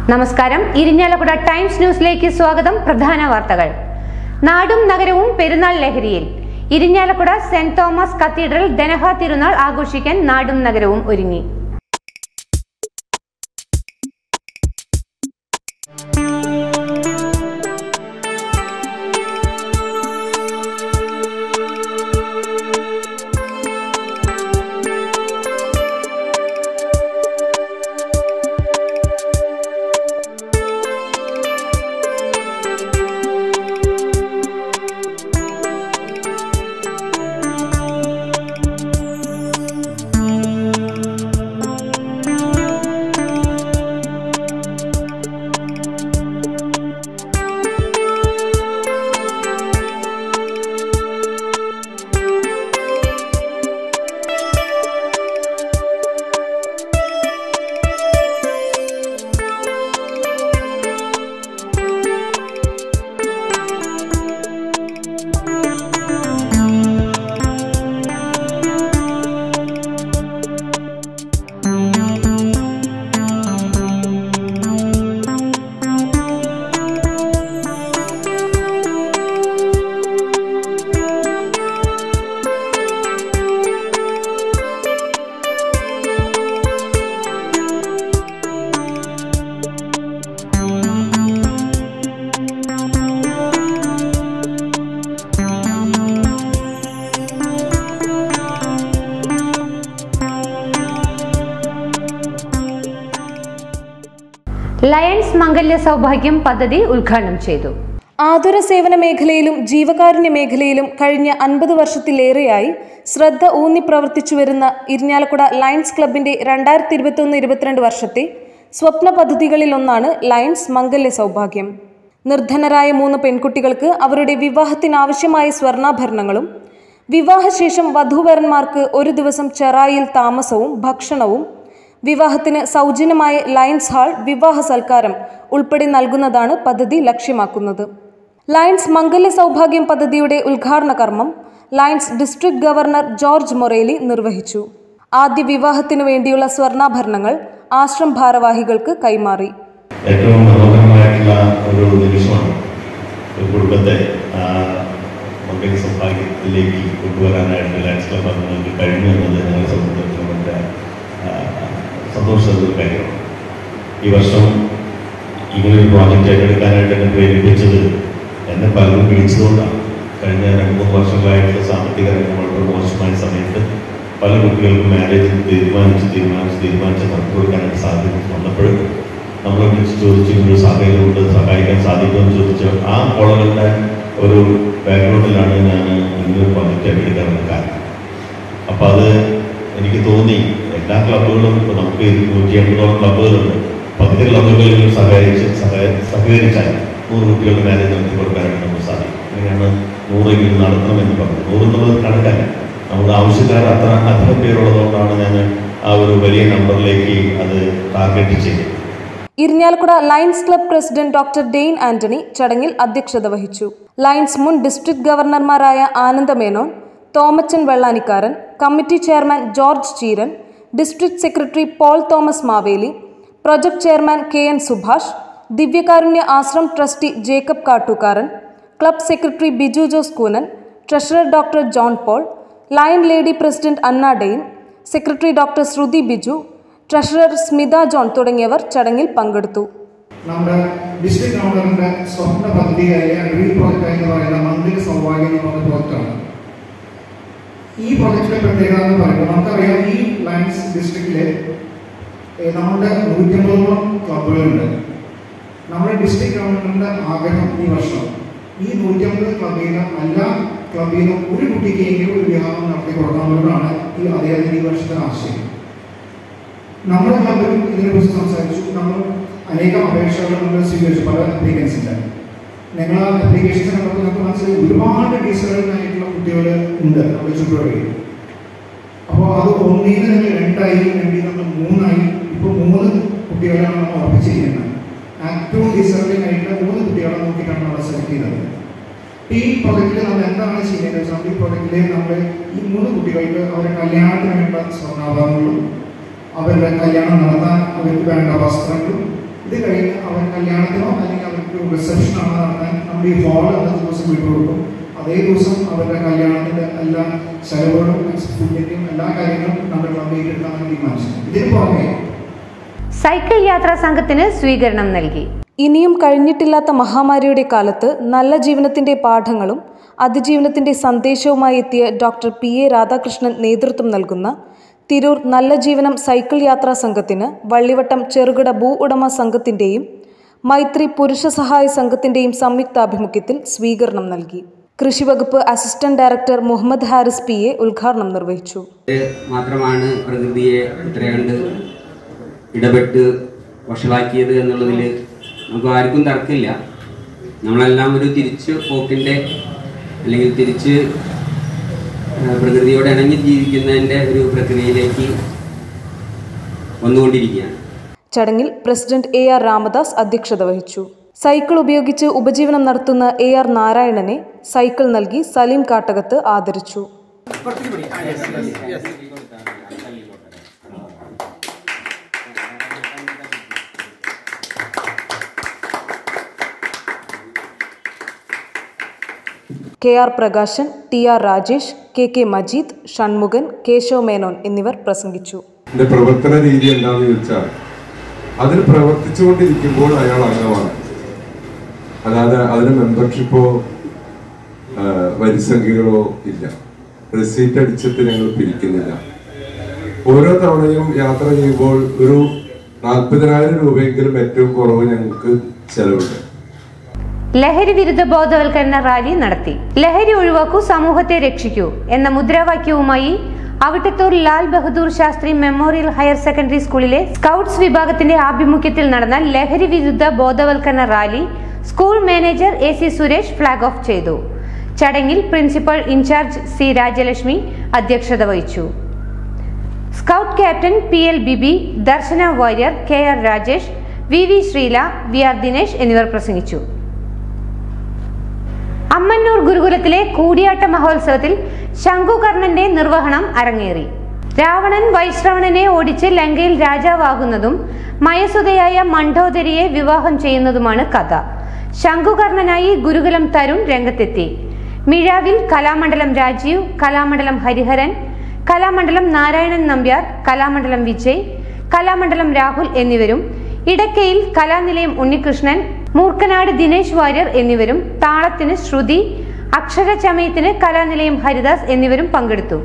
നമസ്കാരം ഇരിഞ്ഞാലക്കുട ടൈംസ് ന്യൂസിലേക്ക് സ്വാഗതം പ്രധാന വാർത്തകൾ നാടും നഗരവും പെരുന്നാൾ ലഹരിയിൽ Irinjalakuda saint Thomas cathedral Danaha തിരുനാൾ ആഘോഷിക്കാൻ നാടും നഗരവും ഒരുങ്ങി ലയൺസ് മംഗല്യ സൗഭാഗ്യം പദ്ധതി ഉദ്ഘാടനം ചെയ്തു ആതുര സേവന മേഖലയിലും ജീവകാരുണ്യ മേഖലയിലും കഴിഞ്ഞ അൻപത് വർഷത്തിലേറെയായി ശ്രദ്ധ ഊന്നി പ്രവർത്തിച്ചു വരുന്ന ഇരിഞ്ഞാലക്കുട ലയൺസ് ക്ലബിന്റെ രണ്ടായിരത്തി ഇരുപത്തൊന്ന് ഇരുപത്തിരണ്ട് വർഷത്തെ സ്വപ്ന പദ്ധതികളിൽ ഒന്നാണ് ലയൺസ് മംഗല്യ സൗഭാഗ്യം നിർധനരായ മൂന്ന് പെൺകുട്ടികൾക്ക് അവരുടെ വിവാഹത്തിനാവശ്യമായ സ്വർണ്ണാഭരണങ്ങളും വിവാഹശേഷം വധൂവരന്മാർക്ക് ഒരു ദിവസം ചെറായിൽ താമസവും ഭക്ഷണവും വിവാഹത്തിന് സൗജന്യമായ ലയൺസ് ഹാൾ വിവാഹ സൽക്കാരം ഉൾപ്പെടെ നൽകുന്നതാണ് പദ്ധതി ലക്ഷ്യമാക്കുന്നത് ലയൺസ് മംഗല്യ സൗഭാഗ്യം പദ്ധതിയുടെ ഉദ്ഘാടന കർമ്മം Lions district governor George Moreli നിർവഹിച്ചു ആദ്യ വിവാഹത്തിനു വേണ്ടിയുള്ള സ്വർണ്ണാഭരണങ്ങൾ ആശ്രം ഭാരവാഹികൾക്ക് കൈമാറി ഏറ്റവും മനോഹരമായിട്ടുള്ള ഒരു നിമിഷമാണ് ഒരു കുടുംബത്തെ ആ, മംഗള സൗഭാഗ്യത്തിലേക്ക് കൊണ്ടുവരാനായിട്ട് ലയൺസ് ക്ലബ് അംഗങ്ങൾക്ക് കഴിഞ്ഞു എന്നത് ഞങ്ങളെ സംബന്ധിച്ചിടത്തോളം വളരെ ആ, സന്തോഷമുള്ള ഒരു കാര്യമാണ് ഈ വർഷം ഇങ്ങനൊരു പ്രോജക്റ്റ് ഏറ്റെടുക്കാനായിട്ട് എന്നെ പ്രേരിപ്പിച്ചത് എന്നെ പലരും വിളിച്ചതുകൊണ്ടാണ് കഴിഞ്ഞ രണ്ട് മൂന്ന് വർഷങ്ങളായിട്ടുള്ള സാമ്പത്തിക രംഗം വളരെ മോശമായ സമയത്ത് പല കുട്ടികൾക്കും മാരേജ് തീരുമാനിച്ച് തീരുമാനിച്ച് തീരുമാനിച്ച് നടത്തി കൊടുക്കാനായിട്ട് സാധ്യത വന്നപ്പോൾ നമ്മളെ വിളിച്ച് ചോദിച്ചു ഇങ്ങനൊരു സാഹചര്യമുണ്ട് സഹായിക്കാൻ സാധിക്കുമെന്ന് ചോദിച്ചു ആ കോളകളുടെ ഒരു ബാക്ക്ഗ്രൗണ്ടിലാണ് ഞാൻ ഇങ്ങനൊരു പ്രോജക്റ്റ് ഏറ്റെടുക്കാനുള്ള കാരണം അപ്പോൾ അത് എനിക്ക് തോന്നി എല്ലാ ക്ലബ്ബുകളും ഇപ്പോൾ നമുക്ക് നൂറ്റി എൺപതോളം ക്ലബ്ബുകളുണ്ട് പകുതി ക്ലബ്ബുകളിലും സഹകരിച്ച് സഹ സഹകരിച്ചാൽ നൂറ് കുട്ടികളുടെ മാരേജ് നടത്തി കൊടുക്കാനായിട്ട് നമുക്ക് സാധിക്കും അങ്ങനെയാണ് നൂറെങ്കിലും നടത്തണമെന്ന് പറഞ്ഞു നൂറെന്നുള്ളത് കണക്കല്ല നമ്മുടെ ആവശ്യക്കാർ അത്ര അധികം പേരുള്ളതുകൊണ്ടാണ് ഞാൻ ആ ഒരു വലിയ നമ്പറിലേക്ക് അത് ടാർഗറ്റ് ചെയ്തത് Irinjalakuda Lions club president doctor Dane Antony ചടങ്ങിൽ അധ്യക്ഷത വഹിച്ചു ലയൺസ് മുൻ ഡിസ്ട്രിക്ട് ഗവർണർമാരായ Ananda Menon Thomachan Vellanikkaran committee chairman George Cheeran district secretary Paul Thomas Maveli project chairman K N Subhash Divyakarunya Ashram trustee Jacob Kattookkaran club secretary Biju Jose Koonan treasurer doctor John Paul lion lady president Anna Dane secretary doctor Shruti Biju treasurer Smitha John തുടങ്ങിയവർ ചടങ്ങിൽ പങ്കെടുത്തു നമ്മുടെ district ഗവർണറിന്റെ സ്വപ്ന പദ്ധതിയായ dream project എന്ന് പറയുന്ന മന്ത്രി സൗഭാഗ്യം എന്ന് പറഞ്ഞ പ്രോജക്റ്റാണ് ഈ പ്രോജക്റ്റിന്റെ പ്രത്യേകത എന്ന് പറയുമ്പോൾ നമുക്കറിയാം ഈ ലയൻസ് ഡിസ്ട്രിക്റ്റില് ഏ, നമ്മുടെ നൂറ്റമ്പതോളം ക്ലബ്ബുകളുണ്ട് നമ്മുടെ ഡിസ്ട്രിക്ട് ഗവൺമെന്റിന്റെ ആഗ്രഹം ഈ വർഷം ഈ നൂറ്റമ്പത് ക്ലബ്ബിൽ നിന്ന് എല്ലാ ക്ലബ്ബിൽ നിന്നും ഒരു കുട്ടിക്കെങ്കിലും ഒരു വിവാഹം നടത്തി കൊടുക്കണമെന്നാണ് ഈ അദ്ദേഹത്തിന്റെ ഈ വർഷത്തെ ആശയം നമ്മുടെ ക്ലബിലും ഇതിനെക്കുറിച്ച് സംസാരിച്ചു നമ്മൾ അനേകം അപേക്ഷകൾ നമ്മൾ സ്വീകരിച്ചു പല അപ്ലിക്കൻസിൻ്റെ ഞങ്ങൾ ആ അപ്ലിക്കേഷൻസ് കണ്ടപ്പോൾ നമുക്ക് മനസ്സിലായി ഒരുപാട് ഡീസലായിട്ടുള്ള കുട്ടികൾ ഉണ്ട് നമ്മുടെ ചുറ്റുപാടിൽ അപ്പോൾ അത് ഒന്നിൽ നിന്ന് ഞങ്ങൾ രണ്ടായി രണ്ടിൽ നമ്മൾ മൂന്നായി ഇപ്പോൾ മൂന്ന് കുട്ടികളാണ് നമ്മൾ ഉറപ്പിച്ചിരിക്കുന്നത് ആക്റ്റീവ് ഡിസർവിംഗ് ആയിട്ടുള്ള മൂന്ന് കുട്ടികളെ നോക്കിയിട്ടാണ് നമ്മൾ സെലക്ട് ചെയ്തത് ഈ പ്രൊജക്റ്റിൽ നമ്മൾ എന്താണ് ചെയ്യേണ്ടത് വെച്ചാൽ ഈ പ്രൊജക്റ്റിൽ നമ്മൾ ഈ മൂന്ന് കുട്ടികൾക്ക് അവരുടെ കല്യാണത്തിന് വേണ്ട സ്വർണ്ണാഭരണങ്ങളും അവരുടെ കല്യാണം നടത്താൻ അവർക്ക് വേണ്ട വസ്ത്രങ്ങളും ഇത് കഴിഞ്ഞ് അവർ കല്യാണത്തിനോ അല്ലെങ്കിൽ അവർക്ക് റിസപ്ഷനാണ് നടത്താൻ നമ്മൾ ഈ ഹോൾ അന്നത്തെ ദിവസം വിട്ടു കൊടുക്കും അതേ ദിവസം അവരുടെ കല്യാണത്തിൻ്റെ എല്ലാ ചെലവുകളും ഫുഡിൻ്റെയും എല്ലാ കാര്യങ്ങളും നമ്മൾ ക്ലബ് ഏറ്റെടുക്കാമെന്ന് തീരുമാനിച്ചു ഇതിന് പുറമെ സൈക്കിൾ യാത്രാ സംഘത്തിന് സ്വീകരണം നൽകി ഇനിയും കഴിഞ്ഞിട്ടില്ലാത്ത മഹാമാരിയുടെ കാലത്ത് നല്ല ജീവനത്തിന്റെ പാഠങ്ങളും അതിജീവനത്തിന്റെ സന്ദേശവുമായി എത്തിയ ഡോക്ടർ പി എ രാധാകൃഷ്ണൻ നേതൃത്വം നൽകുന്ന തിരൂർ നല്ല ജീവനം സൈക്കിൾ യാത്രാ സംഘത്തിന് വള്ളിവട്ടം ചെറുകിട ഭൂ ഉടമ സംഘത്തിന്റെയും മൈത്രി പുരുഷ സഹായ സംഘത്തിന്റെയും സംയുക്താഭിമുഖ്യത്തിൽ സ്വീകരണം നൽകി കൃഷിവകുപ്പ് assistant director Muhammad Haris P A ഉദ്ഘാടനം നിർവഹിച്ചു ഇത് മാത്രമാണ് പ്രകൃതിയെ ഇത്ര കണ്ട് ഇടപെട്ട് വഷളാക്കിയത് എന്നുള്ളതിൽ നമുക്ക് ആർക്കും തർക്കമില്ല നമ്മളെല്ലാം ഒരു തിരിച്ച് പോക്കിൻ്റെ അല്ലെങ്കിൽ തിരിച്ച് ആ, പ്രകൃതിയോട് ഇണങ്ങി ജീവിക്കുന്നതിൻ്റെ ഒരു പ്രക്രിയയിലേക്ക് വന്നുകൊണ്ടിരിക്കുകയാണ് ചടങ്ങിൽ പ്രസിഡന്റ് എ ആർ രാമദാസ് അധ്യക്ഷത വഹിച്ചു സൈക്കിൾ ഉപയോഗിച്ച് ഉപജീവനം നടത്തുന്ന എ ആർ നാരായണനെ സൈക്കിൾ നൽകി സലീം കാട്ടകത്ത് ആദരിച്ചു K R Prakashan T R Rajesh K K Majeed Shanmukhan Keshav Menon എന്നിവർ പ്രസംഗിച്ചു എന്റെ പ്രവർത്തന രീതി എന്താണെന്ന് ചോദിച്ചാൽ അതിൽ പ്രവർത്തിച്ചുകൊണ്ടിരിക്കുമ്പോൾ അയാൾ അംഗമാണ് അല്ലാതെ അതിന് മെമ്പർഷിപ്പോ വരിസംഖ്യകളോ ഇല്ല റെസീറ്റ് അടിച്ചിട്ട് ഞങ്ങൾ പിരിക്കുന്നില്ല ഓരോ തവണയും യാത്ര ചെയ്യുമ്പോൾ ഒരു നാൽപ്പതിനായിരം രൂപയെങ്കിലും ഏറ്റവും കുറവ് ഞങ്ങൾക്ക് ചെലവുണ്ട് ലഹരി വിരുദ്ധ ബോധവൽക്കരണ റാലി നടത്തി ലഹരി ഒഴിവാക്കൂ സമൂഹത്തെ രക്ഷിക്കൂ എന്ന മുദ്രാവാക്യവുമായി Avittathur Lal Bahadur Shastri memorial higher secondary സ്കൂളിലെ സ്കൗട്ട്സ് വിഭാഗത്തിന്റെ ആഭിമുഖ്യത്തിൽ നടന്ന ലഹരി വിരുദ്ധ ബോധവൽക്കരണ rally school manager A C Suresh flag off ചെയ്തു ചടങ്ങിൽ പ്രിൻസിപ്പൽ ഇൻചാർജ് സി രാജലക്ഷ്മി അധ്യക്ഷത വഹിച്ചു scout captain P L Bibi Darshana Warrier K R Rajesh V V Sreela V R Dinesh എന്നിവർ പ്രസംഗിച്ചു അമ്മന്നൂർ ഗുരുകുലത്തിലെ കൂടിയാട്ട മഹോത്സവത്തിൽ ശംഖുകർണന്റെ നിർവഹണം അരങ്ങേറി രാവണൻ വൈശ്രവണനെ ഓടിച്ച് ലങ്കയിൽ രാജാവാകുന്നതും മയസുതയായ മണ്ഡോദരിയെ വിവാഹം ചെയ്യുന്നതുമാണ് കഥ ശംഖുകർണനായി ഗുരുകുലം തരുൺ രംഗത്തെത്തി മിഴാവിൽ കലാമണ്ഡലം രാജീവ് കലാമണ്ഡലം ഹരിഹരൻ കലാമണ്ഡലം നാരായണൻ നമ്പ്യാർ കലാമണ്ഡലം വിജയ് കലാമണ്ഡലം രാഹുൽ എന്നിവരും ഇടക്കയിൽ കലാനിലയം ഉണ്ണികൃഷ്ണൻ മൂർക്കനാട് ദിനേശ് വാര്യർ എന്നിവരും താളത്തിന് ശ്രുതി അക്ഷരചമയത്തിന് കലാനിലയം ഹരിദാസ് എന്നിവരും പങ്കെടുത്തു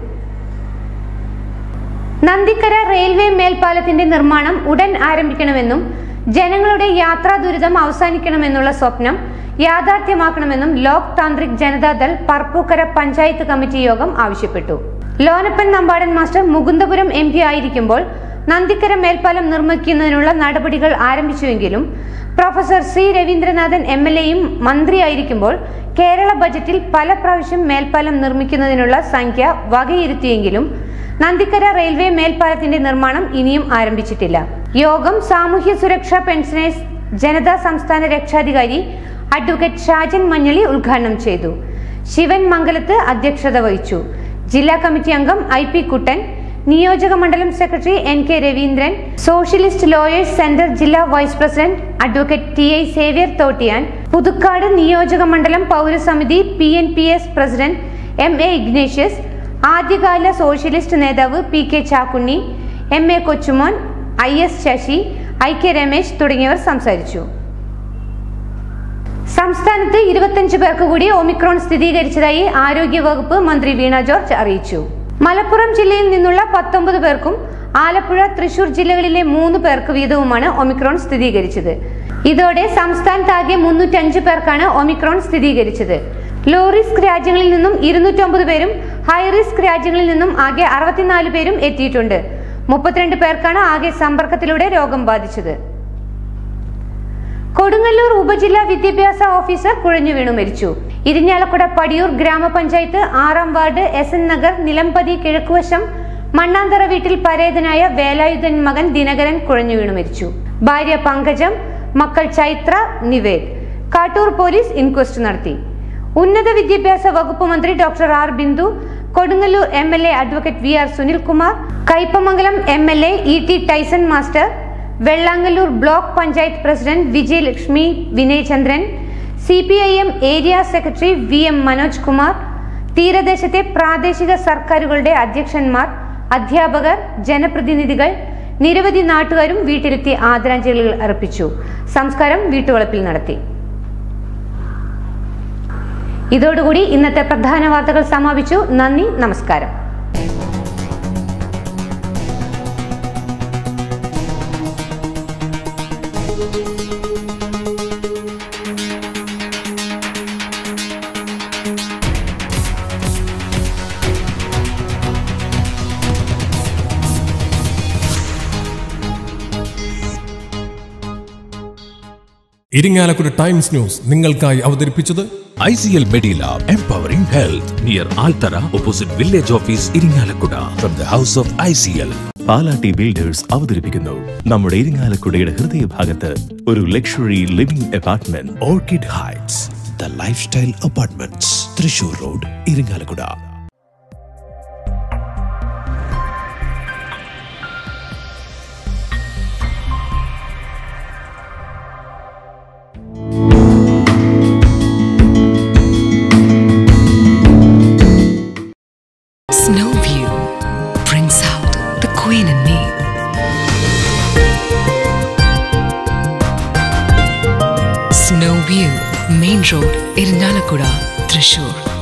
നന്ദിക്കര റെയിൽവേ മേൽപ്പാലത്തിന്റെ നിർമ്മാണം ഉടൻ ആരംഭിക്കണമെന്നും ജനങ്ങളുടെ യാത്രാ ദുരിതം അവസാനിക്കണമെന്നുള്ള സ്വപ്നം യാഥാർത്ഥ്യമാക്കണമെന്നും ലോക് താന്ത്രിക് ജനതാദൾ പർപ്പൂക്കര പഞ്ചായത്ത് കമ്മിറ്റി യോഗം ആവശ്യപ്പെട്ടു Lonappan Nambadan master Mukundapuram M P ആയിരിക്കുമ്പോൾ നന്ദിക്കര മേൽപ്പാലം നിർമ്മിക്കുന്നതിനുള്ള നടപടികൾ ആരംഭിച്ചുവെങ്കിലും professor C Raveendranathan M L എയും മന്ത്രിയായിരിക്കുമ്പോൾ കേരള ബജറ്റിൽ പല പ്രാവശ്യം മേൽപ്പാലം നിർമ്മിക്കുന്നതിനുള്ള സംഖ്യ വകയിരുത്തിയെങ്കിലും നന്ദിക്കര റെയിൽവേ മേൽപ്പാലത്തിന്റെ നിർമ്മാണം ഇനിയും ആരംഭിച്ചിട്ടില്ല യോഗം സാമൂഹ്യ സുരക്ഷാ പെൻഷനേഴ്സ് ജനതാ സംസ്ഥാന രക്ഷാധികാരി അഡ്വക്കേറ്റ് ഷാജൻ മഞ്ഞളി ഉദ്ഘാടനം ചെയ്തു ശിവൻ മംഗലത്ത് അധ്യക്ഷത വഹിച്ചു ജില്ലാ കമ്മിറ്റി അംഗം ഐ പി കുട്ടൻ നിയോജക മണ്ഡലം secretary N K Raveendran socialist lawyers centre ജില്ലാ vice president advocate T I Xavier Thottiyan Puthukkad നിയോജക മണ്ഡലം പൗരസമിതി P N P S president M A Ignatius ആദ്യകാല സോഷ്യലിസ്റ്റ് നേതാവ് P K Chakkunni M A Kochumon I S Sasi I K Ramesh തുടങ്ങിയവർ സംസാരിച്ചു സംസ്ഥാനത്ത് ഇരുപത്തഞ്ച് പേർക്ക് കൂടി ഒമിക്രോൺ സ്ഥിരീകരിച്ചതായി ആരോഗ്യവകുപ്പ് മന്ത്രി വീണ ജോർജ് അറിയിച്ചു മലപ്പുറം ജില്ലയിൽ നിന്നുള്ള പത്തൊമ്പത് പേർക്കും ആലപ്പുഴ തൃശൂർ ജില്ലകളിലെ മൂന്ന് പേർക്ക് വീതവുമാണ് ഒമിക്രോൺ സ്ഥിരീകരിച്ചത് ഇതോടെ സംസ്ഥാനത്താകെ മുന്നൂറ്റഞ്ച് പേർക്കാണ് ഒമിക്രോൺ സ്ഥിരീകരിച്ചത് ലോ റിസ്ക് രാജ്യങ്ങളിൽ നിന്നും ഇരുന്നൂറ്റൊമ്പത് പേരും ഹൈ റിസ്ക് രാജ്യങ്ങളിൽ നിന്നും ആകെ അറുപത്തിനാല് പേരും എത്തിയിട്ടുണ്ട് മുപ്പത്തിരണ്ട് പേർക്കാണ് ആകെ സമ്പർക്കത്തിലൂടെ രോഗം ബാധിച്ചത് കൊടുങ്ങല്ലൂർ ഉപജില്ലാ വിദ്യാഭ്യാസ ഓഫീസർ കുഴഞ്ഞു വീണു മരിച്ചു ഇരിഞ്ഞാലക്കുട പടിയൂർ ഗ്രാമപഞ്ചായത്ത് ആറാം ward S N Nagar Nilampathi കിഴക്കുവശം മണ്ണാന്തറ വീട്ടിൽ പരേതനായ വേലായുധൻ മകൻ ദിനകരൻ കുഴഞ്ഞു വീണു മരിച്ചു ഭാര്യ പങ്കജം മക്കൾ ചൈത്ര നിവേദ് കാട്ടൂർ പോലീസ് ഇൻക്വസ്റ്റ് നടത്തി ഉന്നത വിദ്യാഭ്യാസ വകുപ്പ് മന്ത്രി doctor R Bindu Kodungallur M L A advocate V R Sunilkumar Kaipamangalam M L A E T Tyson master Vellangallur block panchayat president Vijayalakshmi Vinayachandran C P I M area secretary V M Manoj Kumar തീരദേശത്തെ പ്രാദേശിക സർക്കാരുകളുടെ അധ്യക്ഷന്മാർ അധ്യാപകർ ജനപ്രതിനിധികൾ നിരവധി നാട്ടുകാരും വീട്ടിലെത്തി ആദരാഞ്ജലികൾ അർപ്പിച്ചു സംസ്കാരം വീട്ടുവളപ്പിൽ നടത്തി ഇതോടുകൂടി ഇന്നത്തെ പ്രധാന വാർത്തകൾ സമാപിച്ചു നന്ദി നമസ്കാരം ഇരിങ്ങാലക്കുട ടൈംസ് ന്യൂസ് നിങ്ങൾക്കായി അവതരിപ്പിച്ചത് ICL Medilab Empowering Health near Altara opposite Village Office Iringalakkuda from the House of ICL. Palatty builders അവതരിപ്പിക്കുന്നു നമ്മുടെ ഇരിങ്ങാലക്കുടയുടെ ഹൃദയഭാഗത്ത് ഒരു luxury living apartment Orchid Heights, the Lifestyle Apartments, Trishur Road, Iringalakkuda. Snow View brings out the queen in me. Snow View, Main Road, Irinalakuda, Thrissur.